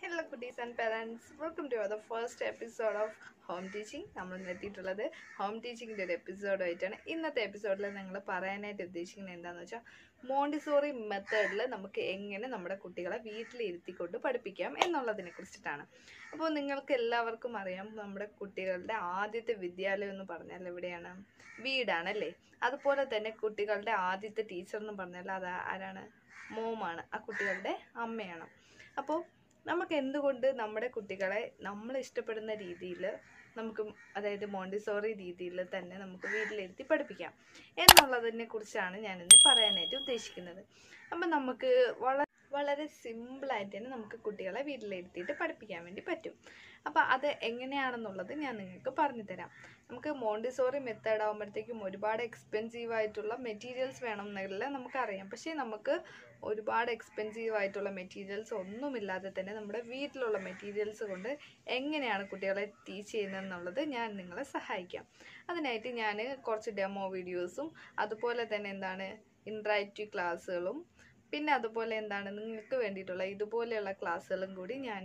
Hello കുട്ടീസ് and parents welcome to the first episode of home teaching നമ്മൾ ഇന്ന് എത്തിയിട്ടുള്ളത് ഹോം ടീച്ചിങ്ങിൻ്റെ ഒരു എപ്പിസോഡായിട്ടാണ് ഇന്നത്തെ എപ്പിസോഡിൽ ഞങ്ങൾ പറയാനായിട്ട് ഉദ്ദേശിക്കുന്നത് എന്താണെന്ന് വെച്ചാൽ മോണ്ടിസോറി മെത്തേഡിൽ നമുക്ക് എങ്ങനെ നമ്മുടെ കുട്ടികളെ വീട്ടിലിരുത്തിക്കൊണ്ട് പഠിപ്പിക്കാം എന്നുള്ളതിനെ കുറിച്ചിട്ടാണ് അപ്പോൾ നിങ്ങൾക്ക് എല്ലാവർക്കും അറിയാം നമ്മുടെ കുട്ടികളുടെ ആദ്യത്തെ വിദ്യാലയം എന്ന് പറഞ്ഞാൽ എവിടെയാണ് വീടാണല്ലേ അതുപോലെ തന്നെ കുട്ടികളുടെ ആദ്യത്തെ ടീച്ചർ എന്ന് പറഞ്ഞാൽ അത് ആരാണ് മോമാണ് ആ കുട്ടികളുടെ അമ്മയാണ് അപ്പോൾ നമുക്ക് എന്തുകൊണ്ട് നമ്മുടെ കുട്ടികളെ നമ്മൾ ഇഷ്ടപ്പെടുന്ന രീതിയിൽ നമുക്ക് അതായത് മോണ്ടിസോറി രീതിയിൽ തന്നെ നമുക്ക് വീട്ടിലിരുത്തി പഠിപ്പിക്കാം എന്നുള്ളതിനെ കുറിച്ചാണ് ഞാനിന്ന് പറയാനായിട്ട് ഉദ്ദേശിക്കുന്നത് അപ്പം നമുക്ക് വളരെ വളരെ സിമ്പിളായിട്ട് തന്നെ നമുക്ക് കുട്ടികളെ വീട്ടിലിരുത്തിയിട്ട് പഠിപ്പിക്കാൻ വേണ്ടി പറ്റും അപ്പോൾ അത് എങ്ങനെയാണെന്നുള്ളത് ഞാൻ നിങ്ങൾക്ക് പറഞ്ഞു തരാം നമുക്ക് മോണ്ടിസോറി മെത്തേഡ് ആകുമ്പോഴത്തേക്കും ഒരുപാട് എക്സ്പെൻസീവ് ആയിട്ടുള്ള മെറ്റീരിയൽസ് വേണമെന്നില്ല നമുക്കറിയാം പക്ഷേ നമുക്ക് ഒരുപാട് എക്സ്പെൻസീവ് ആയിട്ടുള്ള മെറ്റീരിയൽസ് ഒന്നുമില്ലാതെ തന്നെ നമ്മുടെ വീട്ടിലുള്ള മെറ്റീരിയൽസ് കൊണ്ട് എങ്ങനെയാണ് കുട്ടികളെ ടീച്ച് ചെയ്യുന്നതെന്നുള്ളത് ഞാൻ നിങ്ങളെ സഹായിക്കാം അതിനായിട്ട് ഞാൻ കുറച്ച് ഡെമോ വീഡിയോസും അതുപോലെ തന്നെ എന്താണ് ഇൻട്രാക്റ്റീവ് ക്ലാസ്സുകളും പിന്നെ അതുപോലെ എന്താണ് നിങ്ങൾക്ക് വേണ്ടിയിട്ടുള്ള ഇതുപോലെയുള്ള ക്ലാസ്സുകളും കൂടി ഞാൻ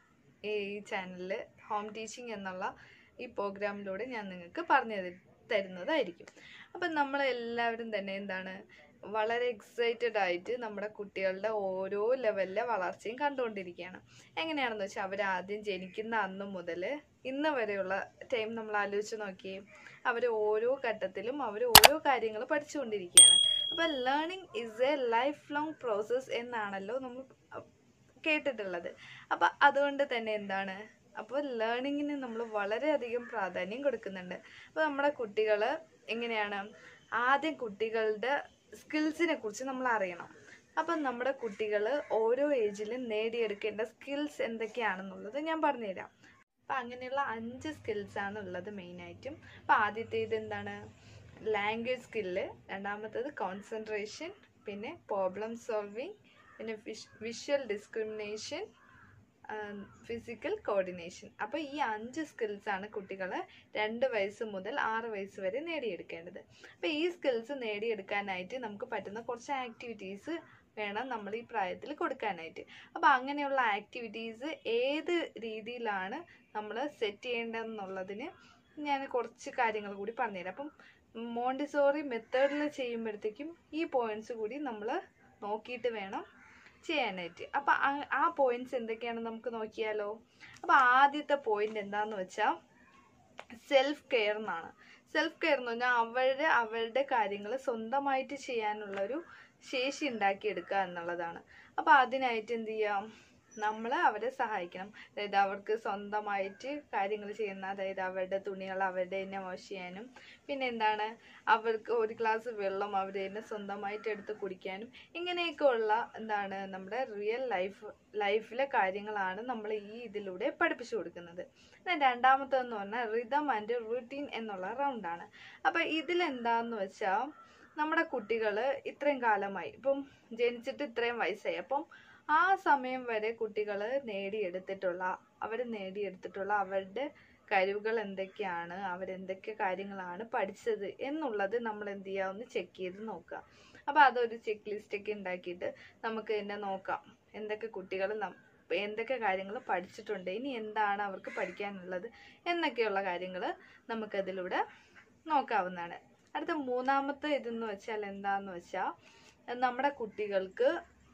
ഈ ചാനലിൽ ഹോം ടീച്ചിങ് എന്നുള്ള ഈ പ്രോഗ്രാമിലൂടെ ഞാൻ നിങ്ങൾക്ക് പറഞ്ഞു തരു- തരുന്നതായിരിക്കും അപ്പം നമ്മളെല്ലാവരും തന്നെ എന്താണ് വളരെ എക്സൈറ്റഡ് ആയിട്ട് നമ്മുടെ കുട്ടികളുടെ ഓരോ ലെവലിലെ വളർച്ചയും കണ്ടുകൊണ്ടിരിക്കുകയാണ് എങ്ങനെയാണെന്ന് വെച്ചാൽ അവർ ആദ്യം ജനിക്കുന്ന അന്ന് മുതൽ ഇന്ന് വരെയുള്ള ടൈം നമ്മൾ ആലോചിച്ച് നോക്കിയേ അവർ ഓരോ ഘട്ടത്തിലും അവർ ഓരോ കാര്യങ്ങൾ പഠിച്ചുകൊണ്ടിരിക്കുകയാണ് അപ്പോൾ learning is a life long process എന്നാണല്ലോ നമ്മൾ കേട്ടിട്ടുള്ളത് അപ്പം അതുകൊണ്ട് തന്നെ എന്താണ് അപ്പോൾ ലേണിങ്ങിന് നമ്മൾ വളരെയധികം പ്രാധാന്യം കൊടുക്കുന്നുണ്ട് അപ്പോൾ നമ്മുടെ കുട്ടികൾ എങ്ങനെയാണ് ആദ്യം കുട്ടികളുടെ സ്കിൽസിനെ കുറിച്ച് നമ്മൾ അറിയണം അപ്പം നമ്മുടെ കുട്ടികൾ ഓരോ ഏജിലും നേടിയെടുക്കേണ്ട സ്കിൽസ് എന്തൊക്കെയാണെന്നുള്ളത് ഞാൻ പറഞ്ഞുതരാം അപ്പം അങ്ങനെയുള്ള അഞ്ച് സ്കിൽസാണ് ഉള്ളത് മെയിനായിട്ടും അപ്പം ആദ്യത്തേത് എന്താണ് ലാംഗ്വേജ് സ്കില്ല് രണ്ടാമത്തേത് കോൺസെൻട്രേഷൻ പിന്നെ പ്രോബ്ലം സോൾവിങ് പിന്നെ വിഷ് വിഷ്വൽ ഡിസ്ക്രിമിനേഷൻ ഫിസിക്കൽ കോർഡിനേഷൻ അപ്പോൾ ഈ അഞ്ച് സ്കിൽസാണ് കുട്ടികൾ രണ്ട് വയസ്സ് മുതൽ ആറ് വയസ്സ് വരെ നേടിയെടുക്കേണ്ടത് അപ്പോൾ ഈ സ്കിൽസ് നേടിയെടുക്കാനായിട്ട് നമുക്ക് പറ്റുന്ന കുറച്ച് ആക്ടിവിറ്റീസ് വേണം നമ്മൾ ഈ പ്രായത്തിൽ കൊടുക്കാനായിട്ട് അപ്പോൾ അങ്ങനെയുള്ള ആക്ടിവിറ്റീസ് ഏത് രീതിയിലാണ് നമ്മൾ സെറ്റ് ചെയ്യേണ്ടതെന്നുള്ളതിന് ഞാൻ കുറച്ച് കാര്യങ്ങൾ കൂടി പറഞ്ഞുതരാം അപ്പം മോണ്ടിസോറി മെത്തേഡിൽ ചെയ്യുമ്പോഴത്തേക്കും ഈ പോയിന്റ്സ് കൂടി നമ്മൾ നോക്കിയിട്ട് വേണം ചെയ്യാനായിട്ട് അപ്പം ആ പോയിന്റ്സ് എന്തൊക്കെയാണെന്ന് നമുക്ക് നോക്കിയാലോ അപ്പം ആദ്യത്തെ പോയിന്റ് എന്താന്ന് വെച്ചാൽ സെൽഫ് കെയർ എന്നാണ് സെൽഫ് കെയർ എന്ന് പറഞ്ഞാൽ അവരുടെ അവരുടെ കാര്യങ്ങൾ സ്വന്തമായിട്ട് ചെയ്യാനുള്ള ഒരു ശേഷി ഉണ്ടാക്കിയെടുക്കുക എന്നുള്ളതാണ് അപ്പോൾ അതിനായിട്ട് എന്ത് ചെയ്യാം നമ്മൾ അവരെ സഹായിക്കണം അതായത് അവർക്ക് സ്വന്തമായിട്ട് കാര്യങ്ങൾ ചെയ്യുന്ന അതായത് അവരുടെ തുണികൾ അവരുടെ തന്നെ വാഷ് ചെയ്യാനും പിന്നെ എന്താണ് അവർക്ക് ഒരു ഗ്ലാസ് വെള്ളം അവർ തന്നെ സ്വന്തമായിട്ട് എടുത്ത് കുടിക്കാനും ഇങ്ങനെയൊക്കെ ഉള്ള എന്താണ് നമ്മുടെ റിയൽ ലൈഫ് ലൈഫിലെ കാര്യങ്ങളാണ് നമ്മൾ ഈ ഇതിലൂടെ പഠിപ്പിച്ചു കൊടുക്കുന്നത് പിന്നെ രണ്ടാമത്തേന്ന് പറഞ്ഞാൽ റിതം ആൻഡ് റുട്ടീൻ എന്നുള്ള റൗണ്ടാണ് അപ്പോൾ ഇതിലെന്താന്ന് വെച്ചാൽ നമ്മുടെ കുട്ടികൾ ഇത്രയും കാലമായി ഇപ്പം ജനിച്ചിട്ട് ഇത്രയും വയസ്സായി അപ്പം ആ സമയം വരെ കുട്ടികൾ നേടിയെടുത്തിട്ടുള്ള അവർ നേടിയെടുത്തിട്ടുള്ള അവരുടെ കഴിവുകൾ എന്തൊക്കെയാണ് അവരെന്തൊക്കെ കാര്യങ്ങളാണ് പഠിച്ചത് എന്നുള്ളത് നമ്മൾ എന്ത് ചെയ്യുക ഒന്ന് ചെക്ക് ചെയ്ത് നോക്കുക അപ്പോൾ അതൊരു ചെക്ക് ലിസ്റ്റ് ഒക്കെ ഉണ്ടാക്കിയിട്ട് നമുക്ക് തന്നെ നോക്കാം എന്തൊക്കെ കുട്ടികൾ എന്തൊക്കെ കാര്യങ്ങൾ പഠിച്ചിട്ടുണ്ട് ഇനി എന്താണ് അവർക്ക് പഠിക്കാനുള്ളത് എന്നൊക്കെയുള്ള കാര്യങ്ങൾ നമുക്കതിലൂടെ നോക്കാവുന്നതാണ് അടുത്ത മൂന്നാമത്തെ ഇതെന്ന് വെച്ചാൽ എന്താന്ന് വെച്ചാൽ നമ്മുടെ കുട്ടികൾക്ക്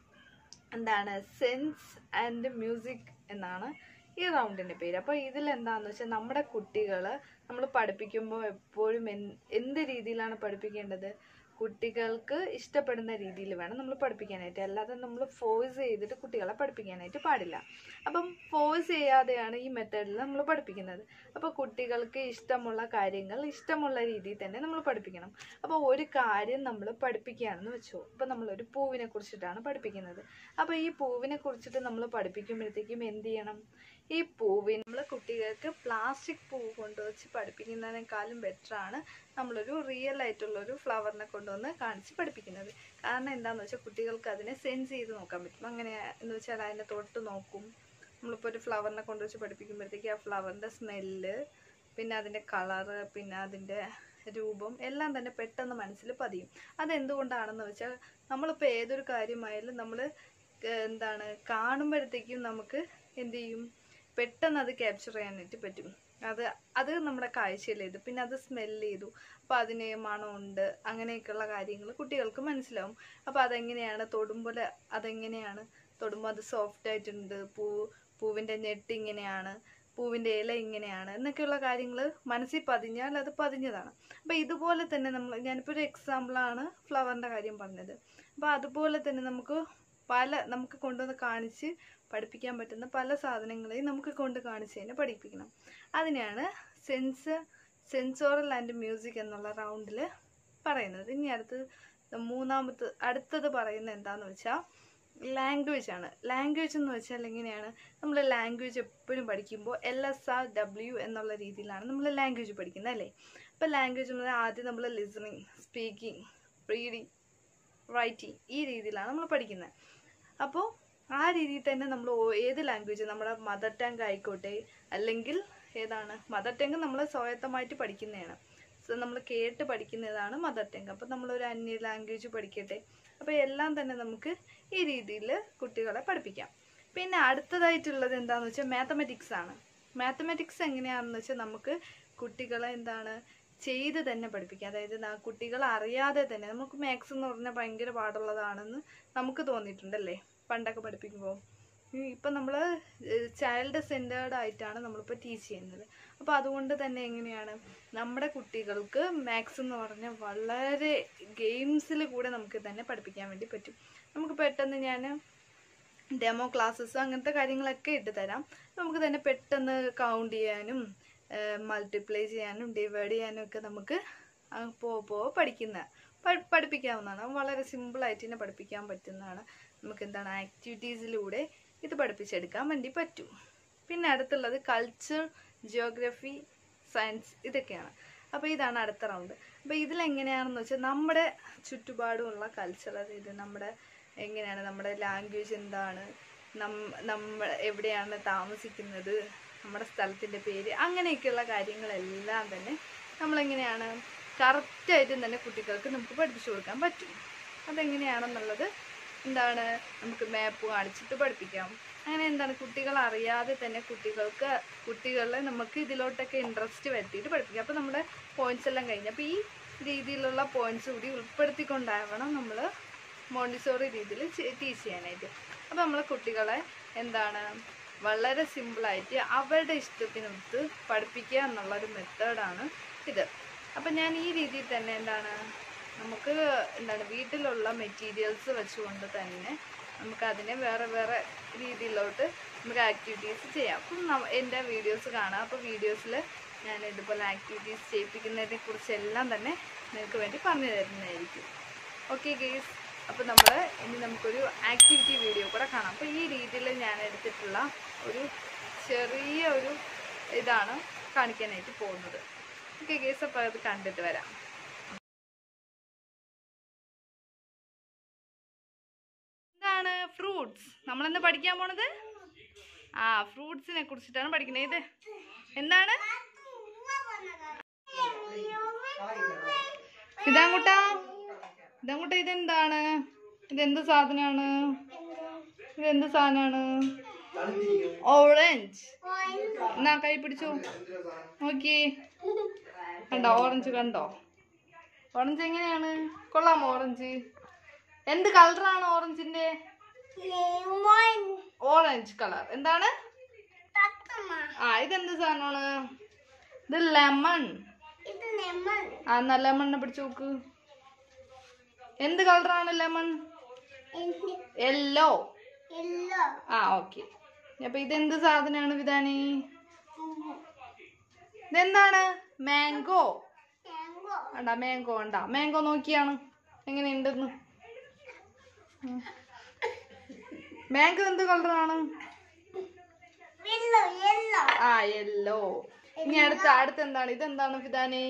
എന്താണ് സെൻസ് ആൻഡ് മ്യൂസിക് എന്നാണ് ഈ റൗണ്ടിൻ്റെ പേര് അപ്പോൾ ഇതിൽ എന്താണെന്ന് വെച്ചാൽ നമ്മുടെ കുട്ടികൾ നമ്മൾ പഠിപ്പിക്കുമ്പോൾ എപ്പോഴും എന്ത് എന്ത് രീതിയിലാണ് പഠിപ്പിക്കേണ്ടത് കുട്ടികൾക്ക് ഇഷ്ടപ്പെടുന്ന രീതിയിൽ വേണം നമ്മൾ പഠിപ്പിക്കാനായിട്ട് അല്ലാതെ നമ്മൾ ഫോഴ്സ് ചെയ്തിട്ട് കുട്ടികളെ പഠിപ്പിക്കാനായിട്ട് പാടില്ല അപ്പം ഫോഴ്സ് ചെയ്യാതെയാണ് ഈ മെത്തേഡിൽ നമ്മൾ പഠിപ്പിക്കുന്നത് അപ്പോൾ കുട്ടികൾക്ക് ഇഷ്ടമുള്ള കാര്യങ്ങൾ ഇഷ്ടമുള്ള രീതിയിൽ തന്നെ നമ്മൾ പഠിപ്പിക്കണം അപ്പോൾ ഒരു കാര്യം നമ്മൾ പഠിപ്പിക്കുകയാണെന്ന് വെച്ചോ അപ്പോൾ നമ്മളൊരു പൂവിനെ കുറിച്ചിട്ടാണ് പഠിപ്പിക്കുന്നത് അപ്പോൾ ഈ പൂവിനെ കുറിച്ചിട്ട് നമ്മൾ പഠിപ്പിക്കുമ്പോഴത്തേക്കും എന്ത് ചെയ്യണം ഈ പൂവിന് നമ്മൾ കുട്ടികൾക്ക് പ്ലാസ്റ്റിക് പൂവ് കൊണ്ടുവച്ച് പഠിപ്പിക്കുന്നതിനേക്കാളും ബെറ്ററാണ് നമ്മളൊരു റിയൽ ആയിട്ടുള്ള ഒരു ഫ്ലവറിനെ കൊണ്ടുവന്ന് കാണിച്ച് പഠിപ്പിക്കുന്നത് കാരണം എന്താണെന്ന് വെച്ചാൽ കുട്ടികൾക്ക് അതിനെ സെൻസ് ചെയ്ത് നോക്കാൻ പറ്റും അങ്ങനെ എന്ന് വെച്ചാൽ അതിനെ തൊട്ട് നോക്കും നമ്മളിപ്പോൾ ഒരു ഫ്ലവറിനെ കൊണ്ടുവച്ച് പഠിപ്പിക്കുമ്പോഴത്തേക്ക് ആ ഫ്ലവറിൻ്റെ സ്മെല്ല് പിന്നെ അതിൻ്റെ കളറ് പിന്നെ അതിൻ്റെ രൂപം എല്ലാം തന്നെ പെട്ടെന്ന് മനസ്സിൽ പതിയും അതെന്തുകൊണ്ടാണെന്ന് വെച്ചാൽ നമ്മളിപ്പോൾ ഏതൊരു കാര്യമായാലും നമ്മൾ എന്താണ് കാണുമ്പോഴത്തേക്കും നമുക്ക് എന്ത് ചെയ്യും പെട്ടെന്ന് അത് ക്യാപ്ചർ ചെയ്യാനായിട്ട് പറ്റും അത് അത് നമ്മുടെ കാഴ്ചയിൽ ചെയ്തു പിന്നെ അത് സ്മെല്ല് ചെയ്തു അപ്പോൾ അതിന് മണമുണ്ട് അങ്ങനെയൊക്കെയുള്ള കാര്യങ്ങൾ കുട്ടികൾക്ക് മനസ്സിലാവും അപ്പോൾ അതെങ്ങനെയാണ് തൊടുമ്പോൾ അതെങ്ങനെയാണ് തൊടുമ്പോൾ അത് സോഫ്റ്റ് ആയിട്ടുണ്ട് പൂ പൂവിൻ്റെ ഞെട്ട് ഇങ്ങനെയാണ് പൂവിൻ്റെ ഇല ഇങ്ങനെയാണ് എന്നൊക്കെയുള്ള കാര്യങ്ങൾ മനസ്സിൽ പതിഞ്ഞാൽ അത് പതിഞ്ഞതാണ് അപ്പോൾ ഇതുപോലെ തന്നെ നമ്മൾ ഞാനിപ്പോൾ ഒരു എക്സാമ്പിളാണ് ഫ്ലവറിൻ്റെ കാര്യം പറഞ്ഞത് അപ്പോൾ അതുപോലെ തന്നെ നമുക്ക് പല നമുക്ക് കൊണ്ടുവന്ന് കാണിച്ച് പഠിപ്പിക്കാൻ പറ്റുന്ന പല സാധനങ്ങളെയും നമുക്ക് കൊണ്ട് കാണിച്ച് തന്നെ പഠിപ്പിക്കണം അതിനെയാണ് സെൻസ് സെൻസോറൽ ആൻഡ് മ്യൂസിക് എന്നുള്ള റൗണ്ടിൽ പറയുന്നത് ഇനി അടുത്ത് മൂന്നാമത്തെ അടുത്തത് പറയുന്നത് എന്താന്ന് വെച്ചാൽ ലാംഗ്വേജ് ആണ് ലാംഗ്വേജ് എന്ന് വെച്ചാൽ എങ്ങനെയാണ് നമ്മൾ ലാംഗ്വേജ് എപ്പോഴും പഠിക്കുമ്പോൾ എൽ എസ് ആർ ഡബ്ല്യു എന്നുള്ള രീതിയിലാണ് നമ്മൾ ലാംഗ്വേജ് പഠിക്കുന്നത് അല്ലേ അപ്പോൾ ലാംഗ്വേജ് എന്ന് പറഞ്ഞാൽ ആദ്യം നമ്മൾ ലിസണിങ് സ്പീക്കിംഗ് റീഡിങ് റൈറ്റിംഗ് ഈ രീതിയിലാണ് നമ്മൾ പഠിക്കുന്നത് അപ്പോൾ ആ രീതിയിൽ തന്നെ നമ്മൾ ഓ- ഏത് ലാംഗ്വേജ് നമ്മുടെ മദർ ടങ് ആയിക്കോട്ടെ അല്ലെങ്കിൽ ഏതാണ് മദർ ടങ് നമ്മൾ സ്വായത്തമായിട്ട് പഠിക്കുന്നതാണ് സോ നമ്മൾ കേട്ട് പഠിക്കുന്നതാണ് മദർ ടങ് അപ്പോൾ നമ്മളൊരു അന്യ ലാംഗ്വേജ് പഠിക്കട്ടെ അപ്പോൾ എല്ലാം തന്നെ നമുക്ക് ഈ രീതിയിൽ കുട്ടികളെ പഠിപ്പിക്കാം പിന്നെ അടുത്തതായിട്ടുള്ളത് എന്താണെന്ന് വെച്ചാൽ മാത്തമെറ്റിക്സ് ആണ് മാത്തമെറ്റിക്സ് എങ്ങനെയാണെന്ന് വെച്ചാൽ നമുക്ക് കുട്ടികളെ എന്താണ് ചെയ്ത് തന്നെ പഠിപ്പിക്കാം അതായത് ന- കുട്ടികൾ അറിയാതെ തന്നെ നമുക്ക് മാത്സ് എന്ന് പറഞ്ഞാൽ ഭയങ്കര പാടുള്ളതാണെന്ന് നമുക്ക് തോന്നിയിട്ടുണ്ടല്ലേ പണ്ടൊക്കെ പഠിപ്പിക്കുമ്പോൾ ഇപ്പം നമ്മൾ ചൈൽഡ് സെൻറ്റേർഡ് ആയിട്ടാണ് നമ്മളിപ്പോൾ ടീച്ച് ചെയ്യുന്നത് അപ്പോൾ അതുകൊണ്ട് തന്നെ എങ്ങനെയാണ് നമ്മുടെ കുട്ടികൾക്ക് മാത്സ് എന്ന് പറഞ്ഞാൽ വളരെ ഗെയിംസിൽ കൂടെ നമുക്ക് തന്നെ പഠിപ്പിക്കാൻ വേണ്ടി പറ്റും നമുക്ക് പെട്ടെന്ന് ഞാൻ ഡെമോ ക്ലാസ്സസ് അങ്ങനത്തെ കാര്യങ്ങളൊക്കെ ഇട്ട് തരാം നമുക്ക് തന്നെ പെട്ടെന്ന് കൗണ്ട് ചെയ്യാനും മൾട്ടിപ്ലൈ ചെയ്യാനും ഡിവൈഡ് ചെയ്യാനും ഒക്കെ നമുക്ക് പോ പോ പഠിക്കുന്ന പ- പഠിപ്പിക്കാവുന്നതാണ് വളരെ സിമ്പിളായിട്ട് തന്നെ പഠിപ്പിക്കാൻ പറ്റുന്നതാണ് നമുക്ക് എന്താണ് ആക്ടിവിറ്റീസിലൂടെ ഇത് പഠിപ്പിച്ചെടുക്കാൻ വേണ്ടി പറ്റും പിന്നെ അടുത്തുള്ളത് കൾച്ചർ ജിയോഗ്രഫി സയൻസ് ഇതൊക്കെയാണ് അപ്പോൾ ഇതാണ് അടുത്ത റൗണ്ട് അപ്പോൾ ഇതിലെങ്ങനെയാണെന്ന് വെച്ചാൽ നമ്മുടെ ചുറ്റുപാടുമുള്ള കൾച്ചർ അതായത് നമ്മുടെ എങ്ങനെയാണ് നമ്മുടെ ലാംഗ്വേജ് എന്താണ് നം നമ്മൾ എവിടെയാണ് താമസിക്കുന്നത് നമ്മുടെ സ്ഥലത്തിൻ്റെ പേര് അങ്ങനെയൊക്കെയുള്ള കാര്യങ്ങളെല്ലാം തന്നെ നമ്മളെങ്ങനെയാണ് കറക്റ്റായിട്ടും തന്നെ കുട്ടികൾക്ക് നമുക്ക് പഠിപ്പിച്ചു കൊടുക്കാൻ പറ്റും അതെങ്ങനെയാണെന്നുള്ളത് എന്താണ് നമുക്ക് മാപ്പ് കാണിച്ചിട്ട് പഠിപ്പിക്കാം അങ്ങനെ എന്താണ് കുട്ടികൾ അറിയാതെ തന്നെ കുട്ടികൾക്ക് കുട്ടികളെ നമുക്ക് ഇതിലോട്ടൊക്കെ ഇൻട്രസ്റ്റ് വരുത്തിയിട്ട് പഠിപ്പിക്കാം അപ്പോൾ നമ്മുടെ പോയിന്റ്സ് എല്ലാം കഴിഞ്ഞു അപ്പോൾ ഈ രീതിയിലുള്ള പോയിന്റ്സ് കൂടി ഉൾപ്പെടുത്തിക്കൊണ്ടാവണം നമ്മൾ മോണ്ടിസോറി രീതിയിൽ ടീച്ച് ചെയ്യാനായിട്ട് അപ്പോൾ നമ്മൾ കുട്ടികളെ എന്താണ് വളരെ സിമ്പിളായിട്ട് അവരുടെ ഇഷ്ടത്തിനൊത്ത് പഠിപ്പിക്കുക എന്നുള്ളൊരു മെത്തേഡാണ് ഇത് അപ്പം ഞാൻ ഈ രീതിയിൽ തന്നെ എന്താണ് നമുക്ക് എന്താണ് വീട്ടിലുള്ള മെറ്റീരിയൽസ് വെച്ചുകൊണ്ട് തന്നെ നമുക്ക് അതിനെ വേറെ വേറെ രീതിയിലോട്ട് നമുക്ക് ആക്ടിവിറ്റീസ് ചെയ്യാം അപ്പം ന- എൻ്റെ വീഡിയോസ് കാണാം അപ്പോൾ വീഡിയോസിൽ ഞാൻ ഇതുപോലെ ആക്ടിവിറ്റീസ് ചെയ്യിപ്പിക്കുന്നതിനെ കുറിച്ചെല്ലാം തന്നെ നിങ്ങൾക്ക് വേണ്ടി പറഞ്ഞു തരുന്നതായിരിക്കും ഓക്കെ ഗെയ്സ് അപ്പോൾ നമ്മൾ ഇനി നമുക്കൊരു ആക്ടിവിറ്റി വീഡിയോ കൂടെ കാണാം അപ്പോൾ ഈ രീതിയിൽ ഞാൻ എടുത്തിട്ടുള്ള ഒരു ചെറിയ ഒരു ഇതാണ് കാണിക്കാനായിട്ട് പോകുന്നത് ഓക്കെ ഗെയ്സ് അപ്പോൾ അത് കണ്ടിട്ട് വരാം എന്താണ് ഫ്രൂട്ട്സ് നമ്മളെന്താ പഠിക്കാൻ പോണത് ആ ഫ്രൂട്ട്സിനെ കുറിച്ചിട്ടാണ് പഠിക്കുന്നത് ഇത് എന്താണ് ഇതാങ്കുട്ടാ ഇതാങ്കുട്ട ഇതെന്താണ് ഇതെന്ത് സാധനമാണ് ഇതെന്ത് സാധനമാണ് ഓറഞ്ച് എന്നാ കൈ പിടിച്ചു നോക്കി കണ്ടോ ഓറഞ്ച് കണ്ടോ ഓറഞ്ച് എങ്ങനെയാണ് കൊള്ളാമോ ഓറഞ്ച് എന്ത് കളറാണ് ഓറഞ്ചിന്റെ ഓറഞ്ച് കളർ എന്താണ് ആ ഇതെന്ത് സാധനമാണ് ഇത് ലെമൺ ആ എന്നാ ലെമണിനെ പിടിച്ചു നോക്ക് എന്ത് കളറാണ് ലെമൺ യെല്ലോ ആ ഓക്കെ അപ്പൊ ഇതെന്ത് സാധനമാണ് വിധാനി ഇതെന്താണ് മാംഗോ വേണ്ട മാംഗോ വേണ്ട മാംഗോ നോക്കിയാണ് എങ്ങനെയുണ്ടെന്ന് മാംഗോ എന്ത് കളറാണ് ആ യെല്ലോ ഇനി അടുത്ത അടുത്ത എന്താണ് ഇതെന്താണ് വിധാനി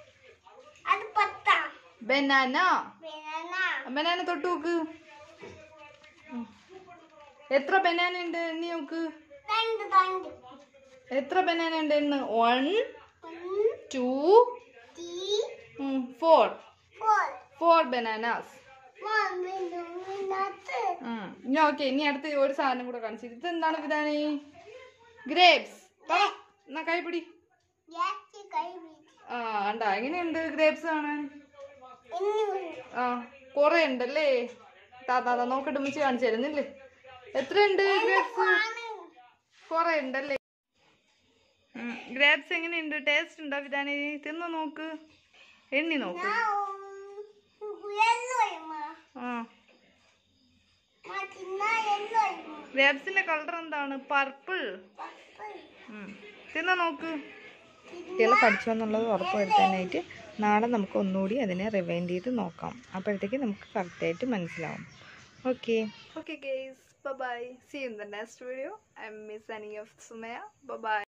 ബനാന ബനാന തൊട്ട് നോക്ക് ഉം. എത്ര ബനാന ഉണ്ട് എണ്ണി നോക്ക് എത്ര ബനാന ഉണ്ട് എണ്ണ് one two four four bananas ഇനി ഓക്കെ ഇനി അടുത്ത് ഒരു സാധനം കൂടെ കാണിച്ചു ഇത് എന്താണ് വിധാനി ഗ്രേപ്സ് എന്നാ കൈപിടി ആ ഉണ്ടാ എങ്ങനെയുണ്ട് ഗ്രേപ്സ് കാണാൻ ആ കൊറേ ഉണ്ടല്ലേ താത്താ താ നോക്കട്ടെ ഉമ്മച്ചി കാണിച്ചു തരുന്നില്ലേ എത്രയുണ്ട് ഗ്രേപ്സ് കൊറേ ഉണ്ടല്ലേ ഗ്രേപ്സ് എങ്ങനെയുണ്ട് ടേസ്റ്റ് ഉണ്ടോ വിധാനി തിന്നു നോക്ക് എണ്ണി നോക്ക് ആ ഗ്രേപ്സിന്റെ കളർ എന്താണ് പർപ്പിൾ തിന്നു നോക്ക് കുട്ടികൾ പഠിച്ചു എന്നുള്ളത് ഉറപ്പ് വരുത്താനായിട്ട് നാളെ നമുക്ക് ഒന്നുകൂടി അതിനെ റിവൈൻഡ് ചെയ്ത് നോക്കാം അപ്പോഴത്തേക്ക് നമുക്ക് കറക്റ്റായിട്ട് മനസ്സിലാവും okay okay guys bye see in the next video I'm miss Ani of Sumaya by